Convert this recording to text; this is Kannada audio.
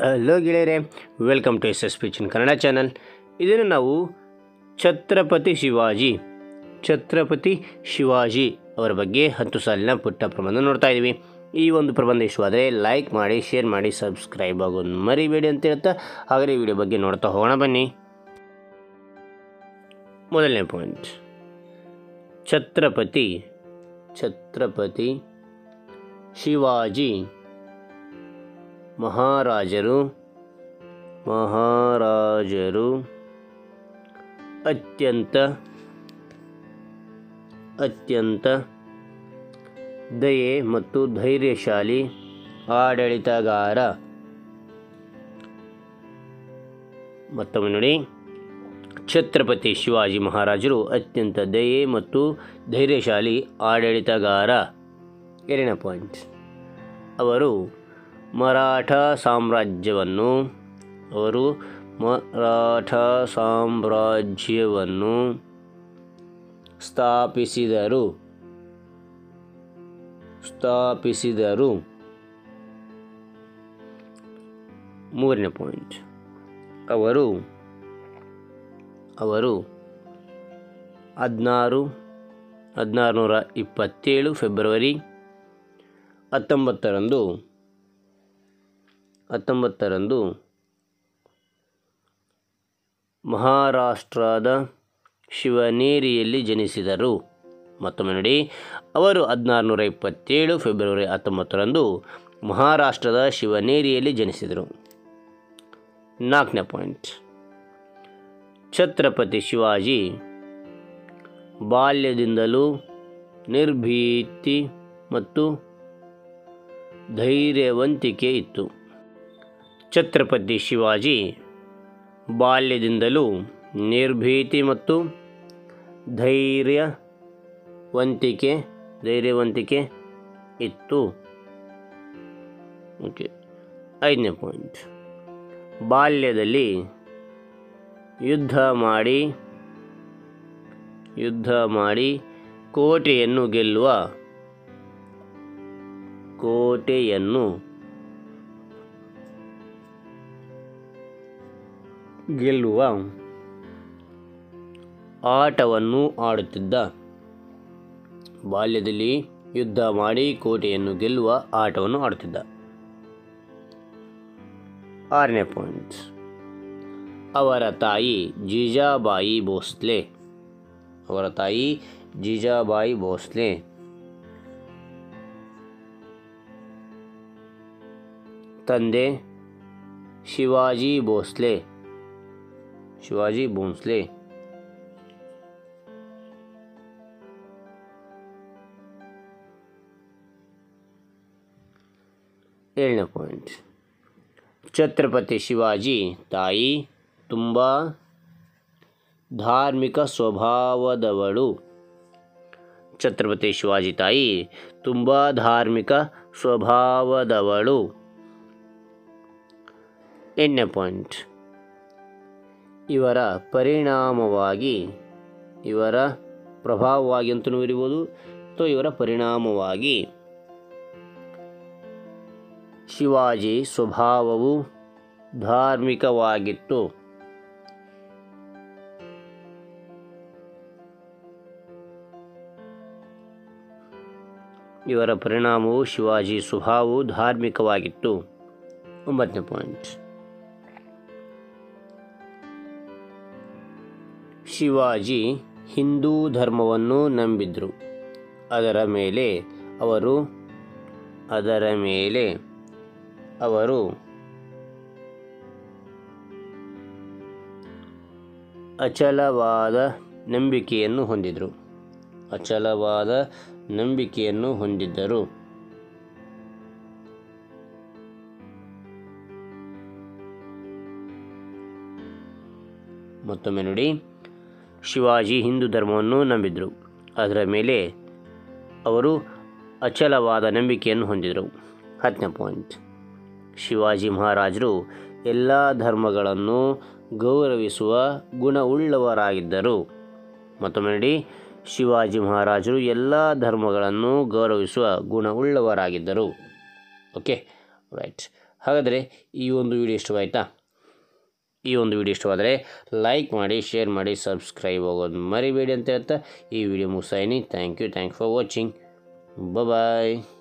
ಹಲೋ ಗೆಳೆಯರೆ ವೆಲ್ಕಮ್ ಟು ಎಸ್ ಎಸ್ ಪಿಚಿನ್ ಕನ್ನಡ ಚಾನಲ್ ಇದನ್ನು ನಾವು ಛತ್ರಪತಿ ಶಿವಾಜಿ ಛತ್ರಪತಿ ಶಿವಾಜಿ ಅವರ ಬಗ್ಗೆ ಹತ್ತು ಸಾಲಿನ ಪುಟ್ಟ ಪ್ರಬಂಧ ನೋಡ್ತಾ ಇದ್ದೀವಿ ಈ ಒಂದು ಪ್ರಬಂಧ ಇಷ್ಟವಾದರೆ ಲೈಕ್ ಮಾಡಿ ಶೇರ್ ಮಾಡಿ ಸಬ್ಸ್ಕ್ರೈಬ್ ಆಗೋದು ಮರಿಬೇಡಿ ಅಂತ ಹೇಳ್ತಾ ಹಾಗಾದರೆ ಈ ವಿಡಿಯೋ ಬಗ್ಗೆ ನೋಡ್ತಾ ಹೋಗೋಣ ಬನ್ನಿ ಮೊದಲನೇ ಪಾಯಿಂಟ್ ಛತ್ರಪತಿ ಛತ್ರಪತಿ ಶಿವಾಜಿ ಮಹಾರಾಜರು ಮಹಾರಾಜರು ಅತ್ಯಂತ ಅತ್ಯಂತ ದಯೆ ಮತ್ತು ಧೈರ್ಯಶಾಲಿ ಆಡಳಿತಗಾರ ಮತ್ತೊಮ್ಮೆ ನೋಡಿ ಛತ್ರಪತಿ ಶಿವಾಜಿ ಮಹಾರಾಜರು ಅತ್ಯಂತ ದಯೆ ಮತ್ತು ಧೈರ್ಯಶಾಲಿ ಆಡಳಿತಗಾರ ಎರಡನೇ ಪಾಯಿಂಟ್ ಅವರು ಮರಾಠ ಸಾಮ್ರಾಜ್ಯವನ್ನು ಅವರು ಮರಾಠ ಸಾಮ್ರಾಜ್ಯವನ್ನು ಸ್ಥಾಪಿಸಿದರು ಸ್ಥಾಪಿಸಿದರು ಮೂರನೇ ಪಾಯಿಂಟ್ ಅವರು ಅವರು ಹದಿನಾರು ಹದಿನಾರು ನೂರ ಇಪ್ಪತ್ತೇಳು ಫೆಬ್ರವರಿ ಹತ್ತೊಂಬತ್ತರಂದು ಹತ್ತೊಂಬತ್ತರಂದು ಮಹಾರಾಷ್ಟ್ರದ ಶಿವನೇರಿಯಲ್ಲಿ ಜನಿಸಿದರು ಮತ್ತೊಮ್ಮೆ ನೋಡಿ ಅವರು ಹದಿನಾರು ನೂರ ಇಪ್ಪತ್ತೇಳು ಫೆಬ್ರವರಿ ಹತ್ತೊಂಬತ್ತರಂದು ಮಹಾರಾಷ್ಟ್ರದ ಶಿವನೇರಿಯಲ್ಲಿ ಜನಿಸಿದರು ನಾಲ್ಕನೇ ಪಾಯಿಂಟ್ ಛತ್ರಪತಿ ಶಿವಾಜಿ ಬಾಲ್ಯದಿಂದಲೂ ನಿರ್ಭೀತಿ ಮತ್ತು ಧೈರ್ಯವಂತಿಕೆ ಇತ್ತು ಛತ್ರಪತಿ ಶಿವಾಜಿ ಬಾಲ್ಯದಿಂದಲೂ ನಿರ್ಭೀತಿ ಮತ್ತು ಧೈರ್ಯವಂತಿಕೆ ಧೈರ್ಯವಂತಿಕೆ ಇತ್ತು ಓಕೆ ಐದನೇ ಪಾಯಿಂಟ್ ಬಾಲ್ಯದಲ್ಲಿ ಯುದ್ಧ ಮಾಡಿ ಯುದ್ಧ ಮಾಡಿ ಕೋಟೆಯನ್ನು ಗೆಲ್ಲುವ ಕೋಟೆಯನ್ನು ಗೆಲ್ಲುವ ಆಟವನ್ನು ಆಡುತ್ತಿದ್ದ ಬಾಲ್ಯದಲ್ಲಿ ಯುದ್ಧ ಮಾಡಿ ಕೋಟೆಯನ್ನು ಗೆಲ್ಲುವ ಆಟವನ್ನು ಆಡುತ್ತಿದ್ದ ಆರನೇ ಪಾಯಿಂಟ್ ಅವರ ತಾಯಿ ಜೀಜಾಬಾಯಿ ಭೋಸ್ಲೆ ಅವರ ತಾಯಿ ಜೀಜಾಬಾಯಿ ಭೋಸ್ಲೆ ತಂದೆ ಶಿವಾಜಿ ಭೋಸ್ಲೆ ಶಿವಾಜಿ ಭೋಸ್ಲೆ ಏಳನೇ ಪಾಯಿಂಟ್ ಛತ್ರಪತಿ ಶಿವಾಜಿ ತಾಯಿ ತುಂಬ ಧಾರ್ಮಿಕ ಸ್ವಭಾವದವಳು ಛತ್ರಪತಿ ಶಿವಾಜಿ ತಾಯಿ ತುಂಬ ಧಾರ್ಮಿಕ ಸ್ವಭಾವದವಳು ಎಂಟನೇ ಪಾಯಿಂಟ್ ಇವರ ಪರಿಣಾಮವಾಗಿ ಇವರ ಪ್ರಭಾವವಾಗಿ ಅಂತಲೂ ಇರ್ಬೋದು ಅಥವಾ ಇವರ ಪರಿಣಾಮವಾಗಿ ಶಿವಾಜಿ ಸ್ವಭಾವವು ಧಾರ್ಮಿಕವಾಗಿತ್ತು ಇವರ ಪರಿಣಾಮವು ಶಿವಾಜಿ ಸ್ವಭಾವವು ಧಾರ್ಮಿಕವಾಗಿತ್ತು ಒಂಬತ್ತನೇ ಪಾಯಿಂಟ್ ಶಿವಾಜಿ ಹಿಂದೂ ಧರ್ಮವನ್ನು ನಂಬಿದ್ರು ಅದರ ಮೇಲೆ ಅವರು ಅದರ ಮೇಲೆ ಅವರು ಅಚಲವಾದ ನಂಬಿಕೆಯನ್ನು ಹೊಂದಿದರು ಅಚಲವಾದ ನಂಬಿಕೆಯನ್ನು ಹೊಂದಿದ್ದರು ಮತ್ತೊಮ್ಮೆ ನೋಡಿ ಶಿವಾಜಿ ಹಿಂದೂ ಧರ್ಮವನ್ನು ನಂಬಿದ್ರು ಅದರ ಮೇಲೆ ಅವರು ಅಚಲವಾದ ನಂಬಿಕೆಯನ್ನು ಹೊಂದಿದರು ಹತ್ತನೇ ಪಾಯಿಂಟ್ ಶಿವಾಜಿ ಮಹಾರಾಜರು ಎಲ್ಲ ಧರ್ಮಗಳನ್ನು ಗೌರವಿಸುವ ಗುಣವುಳ್ಳವರಾಗಿದ್ದರು ಮತ್ತೊಮ್ಮೆ ನೋಡಿ ಶಿವಾಜಿ ಮಹಾರಾಜರು ಎಲ್ಲ ಧರ್ಮಗಳನ್ನು ಗೌರವಿಸುವ ಗುಣವುಳ್ಳವರಾಗಿದ್ದರು ಓಕೆ ರೈಟ್ ಹಾಗಾದರೆ ಈ ಒಂದು ವಿಡಿಯೋ ಇಷ್ಟವಾಯಿತಾ ಈ ಒಂದು ವಿಡಿಯೋ ಇಷ್ಟವಾದರೆ ಲೈಕ್ ಮಾಡಿ ಶೇರ್ ಮಾಡಿ ಸಬ್ಸ್ಕ್ರೈಬ್ ಆಗೋದು ಮರಿಬೇಡಿ ಅಂತ ಹೇಳ್ತಾ ಈ ವಿಡಿಯೋ ಮುಗಿಸಾಯಿನಿ thank you thank for watching bye